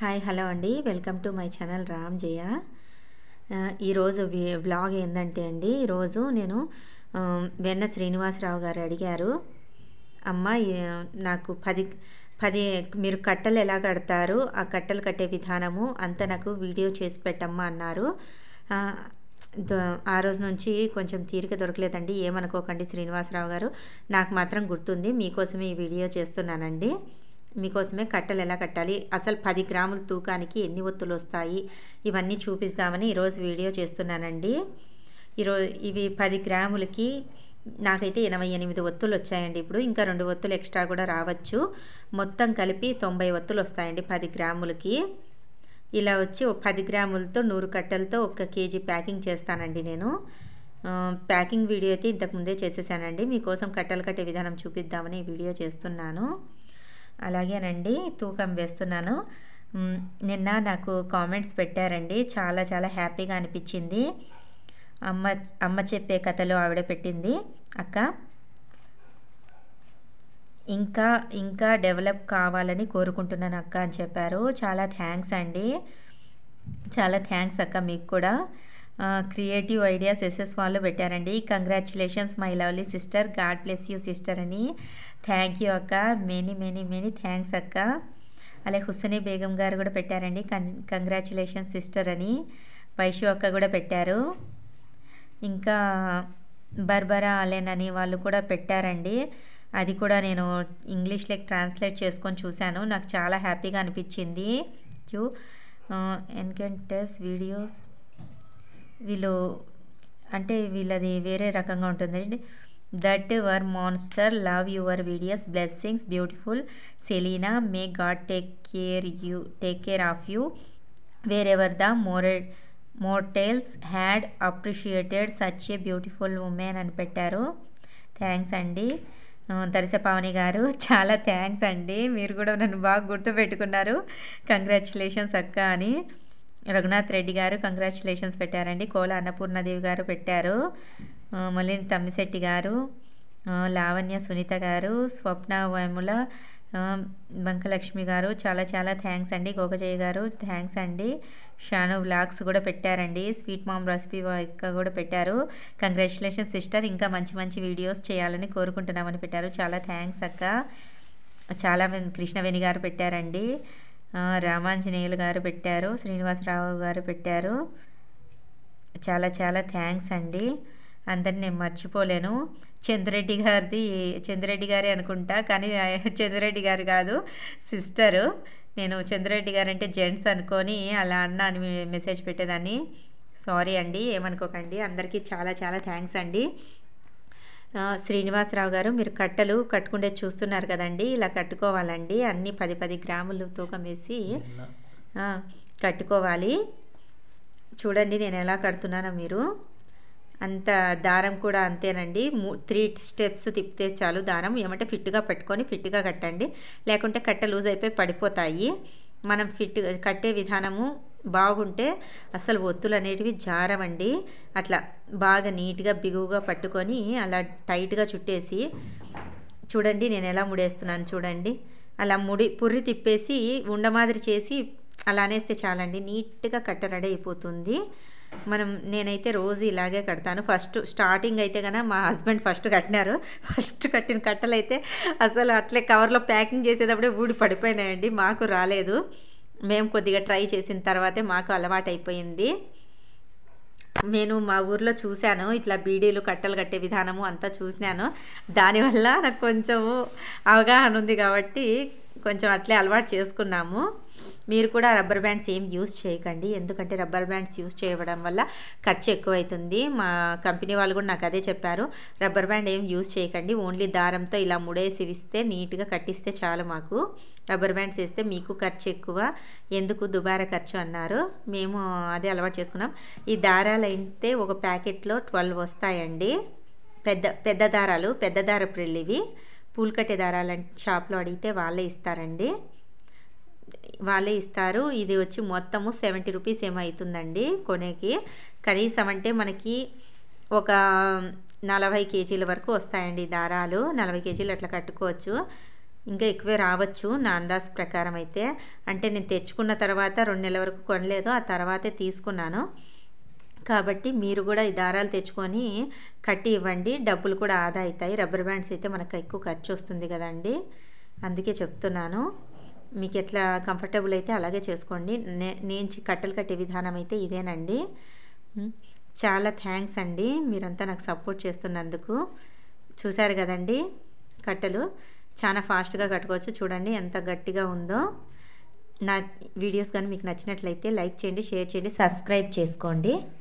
hi hello అండి welcome to my channel Ram Jaya ఆ, ఈరోజు వి- వ్లాగ్ ఏంటంటే అండి ఈరోజు నేను ఆ, వెన్న శ్రీనివాసరావు గారు అడిగారు అమ్మ ఈ- నాకు పది పది మీరు కట్టలు ఎలా కడతారు ఆ కట్టలు కట్టే విధానము అంతా నాకు వీడియో చేసి పెట్టమ్మా అన్నారు ఆ, ద- ఆ రోజు నుంచి కొంచెం తీరిక దొరకలేదండి ఏమనుకోకండి శ్రీనివాసరావు గారు నాకు మాత్రం గుర్తుంది మీకోసమే ఈ వీడియో చేస్తున్నానండి మీకోసమే కట్టలు ఎలా కట్టాలి అసలు పది గ్రాముల తూకానికి ఎన్ని ఒత్తులు వస్తాయి ఇవన్నీ చూపిస్తామని ఈరోజు వీడియో చేస్తున్నానండి ఈరోజు ఇవి పది గ్రాములకి నాకైతే ఎనభై ఎనిమిది ఒత్తులు వచ్చాయండి ఇప్పుడు ఇంకా రెండు ఒత్తులు ఎక్స్ట్రా కూడా రావచ్చు మొత్తం కలిపి తొంభై ఒత్తులు వస్తాయండి పది గ్రాములకి ఇలా వచ్చి ఒక పది గ్రాములతో నూరు కట్టలతో ఒక కేజీ ప్యాకింగ్ చేస్తానండి నేను ఆ, ప్యాకింగ్ వీడియో అయితే ఇంతకుముందే చేసేసానండి మీకోసం కట్టలు కట్టే విధానం చూపిద్దామని ఈ వీడియో చేస్తున్నాను అలాగేనండి తూకం వేస్తున్నాను మ్, నిన్న నాకు కామెంట్స్ పెట్టారండి చాలా చాలా హ్యాపీగా అనిపించింది అమ్మ అమ్మ చెప్పే కథలు ఆవిడ పెట్టింది అక్క ఇంకా ఇంకా డెవలప్ కావాలని కోరుకుంటున్నాను అక్క అని చెప్పారు చాలా థ్యాంక్స్ అండి చాలా థ్యాంక్స్ అక్క మీకు కూడా క్రియేటివ్ ఐడియాస్ ఎస్ఎస్ వాళ్ళు పెట్టారండి congratulations my lovely sister God bless you sister అని థ్యాంక్ యూ అక్క మెనీ మెనీ మెనీ థ్యాంక్స్ అక్క అలాగే హుస్సనీ బేగం గారు కూడా పెట్టారండి కంగ్రాచులేషన్స్ సిస్టర్ అని వైషు అక్క కూడా పెట్టారు ఇంకా బర్బరా అలెన్ అని వాళ్ళు కూడా పెట్టారండి అది కూడా నేను ఇంగ్లీష్లోకి ట్రాన్స్లేట్ చేసుకొని చూశాను నాకు చాలా హ్యాపీగా అనిపించింది యూ ఎన్కెంటెస్ వీడియోస్ వీళ్ళు అంటే వీళ్ళది వేరే రకంగా ఉంటుంది that were monster love your videos blessings beautiful Selina may God take care you take care of you wherever the more motels had appreciated such a beautiful woman అని పెట్టారు thanks అండి ఆ, దర్శపావని గారు చాలా థ్యాంక్స్ అండి మీరు కూడా నన్ను బాగా గుర్తుపెట్టుకున్నారు కంగ్రాచులేషన్స్ అక్క అని రఘునాథ్ రెడ్డి గారు కంగ్రాచులేషన్స్ పెట్టారండి కోల అన్నపూర్ణదేవి గారు పెట్టారు ఆ, మళ్ళీ తమ్మిశెట్టి గారు ఆ, లావణ్య సునీత గారు స్వప్న వేముల ఆ, బంకలక్ష్మి గారు చాలా చాలా థ్యాంక్స్ అండి గోకజయ్య గారు థ్యాంక్స్ అండి షాను వ్లాగ్స్ కూడా పెట్టారండి స్వీట్ మామ్ రెసిపీ అక్క కూడా పెట్టారు కంగ్రాచులేషన్స్ సిస్టర్ ఇంకా మంచి మంచి వీడియోస్ చేయాలని కోరుకుంటున్నామని పెట్టారు చాలా థ్యాంక్స్ అక్క చాలా మంది కృష్ణవేణి గారు పెట్టారండి ఆ, రామాంజనేయులు గారు పెట్టారు శ్రీనివాసరావు గారు పెట్టారు చాలా చాలా థ్యాంక్స్ అండి అందరిని నేను మర్చిపోలేను చంద్రెడ్డి గారిది చంద్రెడ్డి గారే అనుకుంటా కానీ ఆయన చంద్రెడ్డి గారు కాదు సిస్టరు నేను చంద్రెడ్డి గారు అంటే జెంట్స్ అనుకొని అలా అన్న అని మెసేజ్ పెట్టేదాన్ని సారీ అండి ఏమనుకోకండి అందరికీ చాలా చాలా థ్యాంక్స్ అండి ఆ, శ్రీనివాసరావు గారు మీరు కట్టలు కట్టుకుంటే చూస్తున్నారు కదండి ఇలా కట్టుకోవాలండి అన్నీ పది పది గ్రాములు తూకం వేసి ఆ, కట్టుకోవాలి చూడండి నేను ఎలా కడుతున్నానో మీరు అంత దారం కూడా అంతేనండి మూ త్రీ స్టెప్స్ తిప్పితే చాలు దారం ఏమంటే ఫిట్గా పెట్టుకొని ఫిట్గా కట్టండి లేకుంటే కట్ట లూజ్ అయిపోయి పడిపోతాయి మనం ఫిట్ కట్టే విధానము బాగుంటే అసలు ఒత్తులు అనేటివి జారవండి అట్లా బాగా నీట్గా బిగువుగా పట్టుకొని అలా టైట్గా చుట్టేసి చూడండి నేను ఎలా ముడేస్తున్నాను చూడండి అలా ముడి పుర్రి తిప్పేసి ఉండ మాదిరి చేసి అలా అనేస్తే చాలండి నీట్గా కట్ట రెడీ అయిపోతుంది మనం నేనైతే రోజు ఇలాగే కడతాను ఫస్ట్ స్టార్టింగ్ అయితే కనుక మా హస్బెండ్ ఫస్ట్ కట్టినారు ఫస్ట్ కట్టిన కట్టలు అయితే అసలు అట్లే కవర్లో ప్యాకింగ్ చేసేటప్పుడే ఊడి పడిపోయినాయండి మాకు రాలేదు మేము కొద్దిగా ట్రై చేసిన తర్వాతే మాకు అలవాటు అయిపోయింది నేను మా ఊర్లో చూశాను ఇట్లా బీడీలు కట్టలు కట్టే విధానము అంతా చూసినాను దానివల్ల నాకు కొంచెము అవగాహన ఉంది కాబట్టి కొంచెం అట్లే అలవాటు చేసుకున్నాము మీరు కూడా రబ్బర్ బ్యాండ్స్ ఏం యూస్ చేయకండి ఎందుకంటే రబ్బర్ బ్యాండ్స్ యూస్ చేయడం వల్ల ఖర్చు ఎక్కువైతుంది మా కంపెనీ వాళ్ళు కూడా నాకు అదే చెప్పారు రబ్బర్ బ్యాండ్ ఏం యూస్ చేయకండి ఓన్లీ దారంతో ఇలా ముడేసి ఇస్తే నీట్గా కట్టిస్తే చాలు మాకు రబ్బర్ బ్యాండ్స్ వేస్తే మీకు ఖర్చు ఎక్కువ ఎందుకు దుబారా ఖర్చు అన్నారు మేము అదే అలవాటు చేసుకున్నాం ఈ దారాలు అయితే ఒక ప్యాకెట్లో ట్వెల్వ్ వస్తాయండి పెద్ద పెద్ద దారాలు పెద్ద దారపు రిల్లు ఇవి పూలు కట్టే దారాలు షాప్లో అడిగితే వాళ్ళే ఇస్తారండి వాళ్ళే ఇస్తారు ఇది వచ్చి మొత్తము సెవెంటీ రూపీస్ ఏమో అవుతుందండి కొనేకి కనీసం అంటే మనకి ఒక నలభై కేజీల వరకు వస్తాయండి ఈ దారాలు నలభై కేజీలు అట్లా కట్టుకోవచ్చు ఇంకా ఎక్కువే రావచ్చు నా అందాజ్ ప్రకారం అయితే అంటే నేను తెచ్చుకున్న తర్వాత రెండు నెలల వరకు కొనలేదు ఆ తర్వాతే తీసుకున్నాను కాబట్టి మీరు కూడా ఈ దారాలు తెచ్చుకొని కట్టి ఇవ్వండి డబ్బులు కూడా ఆదా అవుతాయి రబ్బర్ బ్యాండ్స్ అయితే మనకు ఎక్కువ ఖర్చు వస్తుంది కదండి అందుకే చెప్తున్నాను మీకు ఎట్లా కంఫర్టబుల్ అయితే అలాగే చేసుకోండి నే నేను చి- కట్టలు కట్టే విధానం అయితే ఇదేనండి ఉమ్, చాలా థ్యాంక్స్ అండి మీరంతా నాకు సపోర్ట్ చేస్తున్నందుకు చూశారు కదండి కట్టలు చాలా ఫాస్ట్గా కట్టుకోవచ్చు చూడండి ఎంత గట్టిగా ఉందో నా వీడియోస్ కానీ మీకు నచ్చినట్లయితే లైక్ చేయండి షేర్ చేయండి సబ్స్క్రైబ్ చేసుకోండి